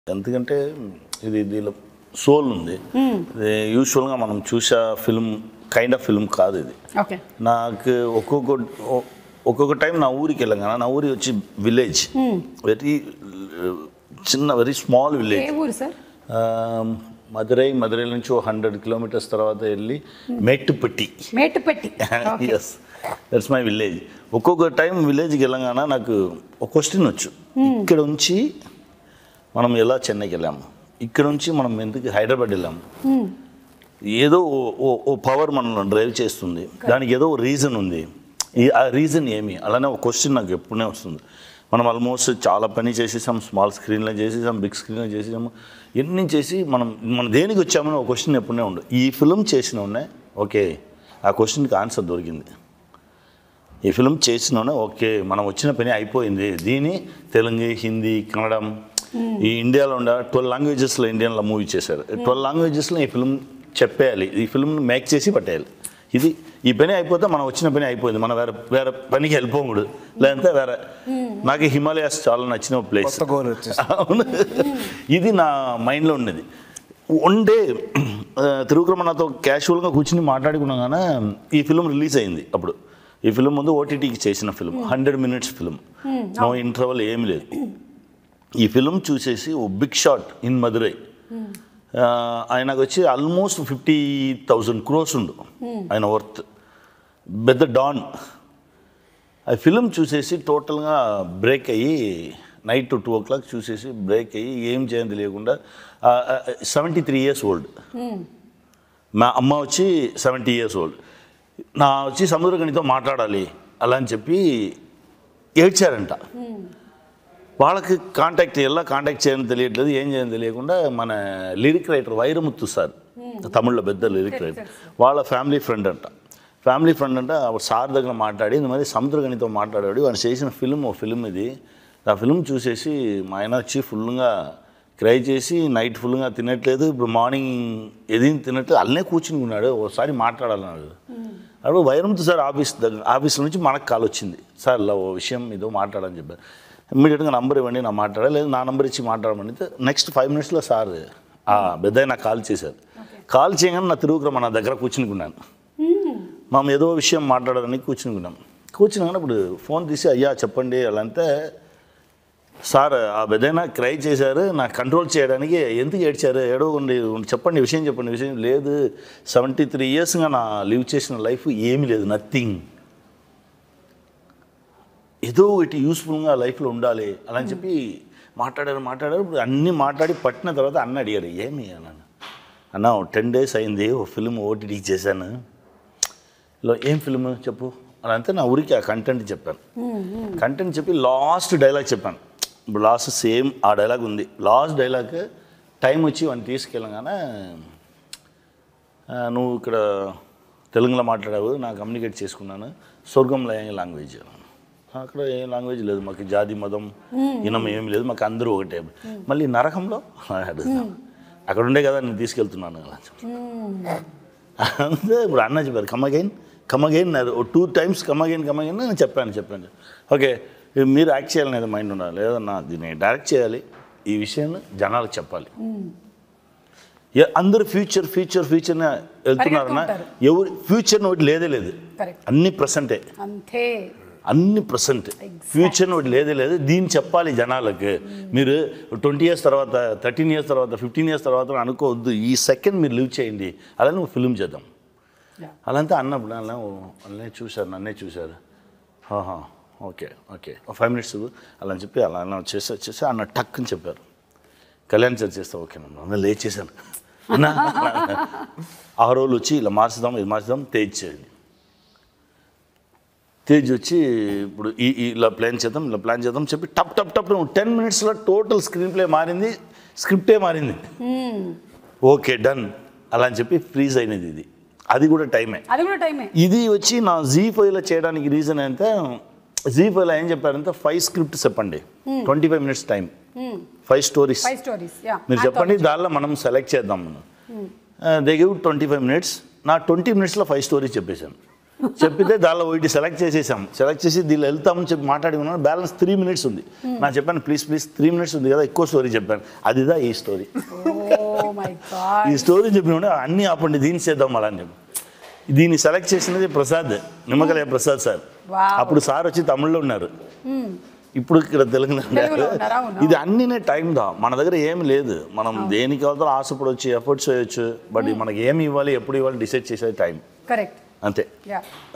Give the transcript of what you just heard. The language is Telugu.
ఎందుకంటే ఇది దీనిలో సోల్ ఉంది ఇది యూజువల్గా మనం చూసే ఫిల్మ్ కైండ్ ఆఫ్ ఫిల్మ్ కాదు ఇది ఓకే నాకు ఒక్కొక్క ఒ- ఒక్కొక్క టైం నా ఊరికి వెళ్ళాం కదా నా ఊరి వచ్చి విలేజ్ వెరీ చిన్న వెరీ స్మాల్ ఏ విలేజ్ ఊరు సార్ మదురై మదురై నుంచి హండ్రెడ్ కిలోమీటర్స్ తర్వాత వెళ్ళి Mettupatti Mettupatti okay. Yes that's my village ఒక్కొక్క టైం విలేజ్కి వెళ్ళగానే నాకు ఒక క్వశ్చన్ వచ్చు ఇక్కడ నుంచి మనం ఎలా చెన్నైకి వెళ్ళాము ఇక్కడ నుంచి మనం ఎందుకు హైదరాబాద్ వెళ్ళాము ఏదో ఓ- ఓ- ఓ పవర్ మనల్ని డ్రైవ్ చేస్తుంది దానికి ఏదో రీజన్ ఉంది ఈ ఆ రీజన్ ఏమి అలానే ఒక క్వశ్చన్ నాకు ఎప్పుడనే వస్తుంది మనం ఆల్మోస్ట్ చాలా పని చేసేసాం స్మాల్ స్క్రీన్లో చేసేసాం బిగ్ స్క్రీన్లో చేసేసాము ఎన్ని చేసి మనం మనం దేనికి వచ్చామని ఒక క్వశ్చన్ ఎప్పుడనే ఉండు ఈ ఫిల్మ్ చేసిన ఉన్నాయి ఓకే ఆ క్వశ్చన్కి ఆన్సర్ దొరికింది ఈ ఫిల్మ్ చేసినోనే ఓకే మనం వచ్చిన పని అయిపోయింది దీని తెలుగు హిందీ కన్నడం ఈ ఇండియాలో ఉండే ట్వెల్వ్ లాంగ్వేజెస్లో ఇండియన్లో మూవీ చేశారు ట్వెల్వ్ లాంగ్వేజెస్లో ఈ ఫిల్మ్ చెప్పేయాలి ఈ ఫిల్మ్ మేక్ చేసి పట్టేయాలి ఇది ఈ పని అయిపోతే మనం వచ్చిన పని అయిపోయింది మనం వేరే వేరే పనికి వెళ్ళిపోకూడదు లేదంటే వేరే నాకు హిమాలయాస్ చాలా నచ్చిన ప్లేస్ కొత్త గోల్ వచ్చేసి అవును ఇది నా మైండ్లో ఉన్నది వన్ డే తిరుగుక్రమ నాతో క్యాషువల్గా కూర్చుని మాట్లాడుకున్నాం కానీ ఈ ఫిల్మ్ రిలీజ్ అయింది అప్పుడు ఈ ఫిల్మ్ ముందు ఓటీటీకి చేసిన film hundred minutes film no interval ఏమి లేదు ఈ ఫిల్మ్ చూసేసి ఓ బిగ్ షాట్ ఇన్ మదురై ఆ, ఆయనకు వచ్చి ఆల్మోస్ట్ ఫిఫ్టీ థౌజండ్ క్రోర్స్ ఉండు ఆయన వర్త్ పెద్ద డాన్ ఆ ఫిలిం చూసేసి టోటల్గా బ్రేక్ అయ్యి నైట్ టూ ఓ క్లాక్ చూసేసి బ్రేక్ అయ్యి ఏం చేయాలి తెలియకుండా సెవెంటీ త్రీ ఇయర్స్ ఓల్డ్ మా అమ్మ వచ్చి సెవెంటీ ఇయర్స్ ఓల్డ్ నా వచ్చి సముద్రగనితో మాట్లాడాలి అలా అని చెప్పి ఏడ్చారంట వాళ్ళకి కాంటాక్ట్ ఎలా కాంటాక్ట్ చేయని తెలియట్లేదు ఏం చేయని తెలియకుండా మన లిరిక్ రైటర్ వైరముత్తు సార్ తమిళ్లో పెద్ద లిరిక్ రైటర్ వాళ్ళ ఫ్యామిలీ ఫ్రెండ్ అంట ఫ్యామిలీ ఫ్రెండ్ అంటే ఆ సార్ దగ్గర మాట్లాడి ఇంత మరి సముద్రగనితో మాట్లాడాడు ఆయన చేసిన ఫిల్మ్ ఓ ఫిల్మ్ ఇది ఆ ఫిల్మ్ చూసేసి మా ఆయన వచ్చి ఫుల్గా క్రై చేసి నైట్ ఫుల్గా తినట్లేదు ఇప్పుడు మార్నింగ్ ఏది తినట్లేదు అల్లనే కూర్చుని ఉన్నాడు ఒకసారి మాట్లాడాలన్నాడు అప్పుడు వైరంతో సార్ ఆఫీస్ దగ్గర ఆఫీస్ నుంచి మనకు కాల్ వచ్చింది సార్ ఇలా ఓ విషయం ఏదో మాట్లాడని చెప్పారు ఇమ్మీడియట్గా నంబర్ ఇవ్వండి నా మాట్లాడా లేదు నా నంబర్ ఇచ్చి మాట్లాడమని నెక్స్ట్ ఫైవ్ మినిట్స్లో సార్ ఆ పెద్ద నాకు కాల్ చేశారు కాల్ చేయగానే నా తిరుగుకురా నా దగ్గర కూర్చునికున్నాను మనం ఏదో విషయం మాట్లాడాలని కూర్చునికున్నాం కూర్చున్నాను ఇప్పుడు ఫోన్ తీసి అయ్యా చెప్పండి అలా అంటే సార్ ఆ పెద్దయినా క్రై చేశారు నాకు కంట్రోల్ చేయడానికి ఎందుకు ఏడ్చారు ఏడవకండి చెప్పండి విషయం చెప్పండి విషయం లేదు సెవెంటీ త్రీ ఇయర్స్గా నా లివ్ చేసిన లైఫ్ ఏమీ లేదు నథింగ్ ఏదో ఒకటి యూస్ఫుల్గా లైఫ్లో ఉండాలి అలా అని చెప్పి మాట్లాడారు మాట్లాడారు ఇప్పుడు అన్నీ మాట్లాడి పట్టిన తర్వాత అన్న అడిగారు ఏమి అన్నాను అన్న టెన్ డేస్ అయింది ఓ ఫిల్మ్ ఓటీటీ చేశాను ఇలా ఏం ఫిల్మ్ చెప్పు అలా అంటే నా ఊరికి ఆ కంటెంట్ చెప్పాను కంటెంట్ చెప్పి లాస్ట్ డైలాగ్ చెప్పాను ఇప్పుడు లాస్ట్ సేమ్ ఆ డైలాగ్ ఉంది లాస్ట్ డైలాగ్ టైం వచ్చి వాడిని తీసుకెళ్ళగానే ఆ, నువ్వు ఇక్కడ తెలుగులో మాట్లాడావు నా కమ్యూనికేట్ చేసుకున్నాను స్వర్గంలో ఏ లాంగ్వేజ్ అక్కడ ఏ లాంగ్వేజ్ లేదు మాకు జాతి మతం ఇనం ఏమి లేదు మాకు అందరూ ఒకటే మళ్ళీ నరకంలో అడుగుతాం అక్కడ ఉండే కదా నేను తీసుకెళ్తున్నాను అలా చెప్పి. అంతే ఇప్పుడు అన్న చెప్పారు come again come again two times come again come again నేను చెప్పాను చెప్పాను ఓకే ఇది మీరు యాక్ట్ చేయాలని ఏదో మైండ్ ఉండాలి లేదన్నా దీన్ని డైరెక్ట్ చేయాలి ఈ విషయాన్ని జనాలకు చెప్పాలి ఏ- అందరూ ఫ్యూచర్ ఫ్యూచర్ ఫ్యూచర్ వెళ్తున్నారన్నా పరిగెడుతుంటారు. ఎవరు ఫ్యూచర్ ఒకటి లేదే లేదు కరెక్ట్ అన్ని ప్రసెంటే అంతే అన్ని ప్రసెంట్ ఫ్యూచర్ ఒకటి లేదే లేదు దీన్ని చెప్పాలి జనాలకు మీరు ట్వంటీ ఇయర్స్ తర్వాత థర్టీన్ ఇయర్స్ తర్వాత ఫిఫ్టీన్ ఇయర్స్ తర్వాత అనుకోవద్దు ఈ సెకండ్ మీరు లివ్ చేయండి అలానే ఒక ఫిల్మ్ చేద్దాం Yeah. అలాంతా అన్నప్పుడు అలా అన్నీ చూశారు నన్నే చూశారు ఆహా ఓకే ఓకే ఫైవ్ మినిట్స్ అలా అని చెప్పి అలా అలా చేసి వచ్చేసి అన్న టక్ అని చెప్పారు కళ్యాణ్ సార్ చేస్తా ఓకే అన్న లేచేసాను అన్న ఆ రోజులు వచ్చి ఇలా మార్చుదాం ఇది మార్చుదాం తేజ్ చేయండి తేజ్ వచ్చి ఇప్పుడు ఈ ఈ ఇలా ప్లాన్ చేద్దాం ఇలా ప్లాన్ చేద్దాం చెప్పి టప్ టప్ టప్ టెన్ మినిట్స్లో టోటల్ స్క్రీన్ ప్లే మారింది స్క్రిప్టే మారింది ఓకే డన్ అలా అని చెప్పి ఫ్రీజ్ అయినది ఇది అది కూడా టైమే అది కూడా టైమే ఇది వచ్చి నా జీ ఫైవ్లో చేయడానికి రీజన్ అంటే జీ ఫైవ్లో ఏం చెప్పారంటే ఫైవ్ స్క్రిప్ట్ చెప్పండి twenty five minutes time five stories five stories యా మీరు చెప్పండి దానిలో మనం సెలెక్ట్ చేద్దాం they give twenty five minutes నా ట్వంటీ మినిట్స్లో ఫైవ్ స్టోరీస్ చెప్పేశాను చెప్పితే దానిలో ఒకటి సెలెక్ట్ చేసేసాం సెలెక్ట్ చేసి దీనిలో వెళ్తామని చెప్పి మాట్లాడుకున్నాను బ్యాలెన్స్ త్రీ మినిట్స్ ఉంది నాకు చెప్పాను ప్లీజ్ ప్లీజ్ త్రీ మినిట్స్ ఉంది కదా ఎక్కువ స్టోరీ చెప్పాను అదిదా ఈ స్టోరీ ఓ మై గాడ్ ఈ స్టోరీ చెప్పిన అన్ని ఆపండి దీన్ని చేద్దాం అలా అని చెప్పి దీన్ని సెలెక్ట్ చేసినది ప్రసాద్ నిమ్మకలే ప్రసాద్ సార్ Wow. అప్పుడు సార్ వచ్చి తమిళ్లో ఉన్నారు ఇప్పుడు ఇక్కడ తెలుగులో తెలుగులో ఉన్నారు. ఉన్నారా? అవును. ఇది అన్నినే టైం దా మన దగ్గర ఏమి లేదు మనం దేనికి వెళ్తారో ఆశపడవచ్చు ఎఫర్ట్స్ చేయొచ్చు బట్ మనకి ఏమి ఇవ్వాలి ఎప్పుడు ఇవ్వాలి డిసైడ్ చేసేది టైం కరెక్ట్ అంతే యా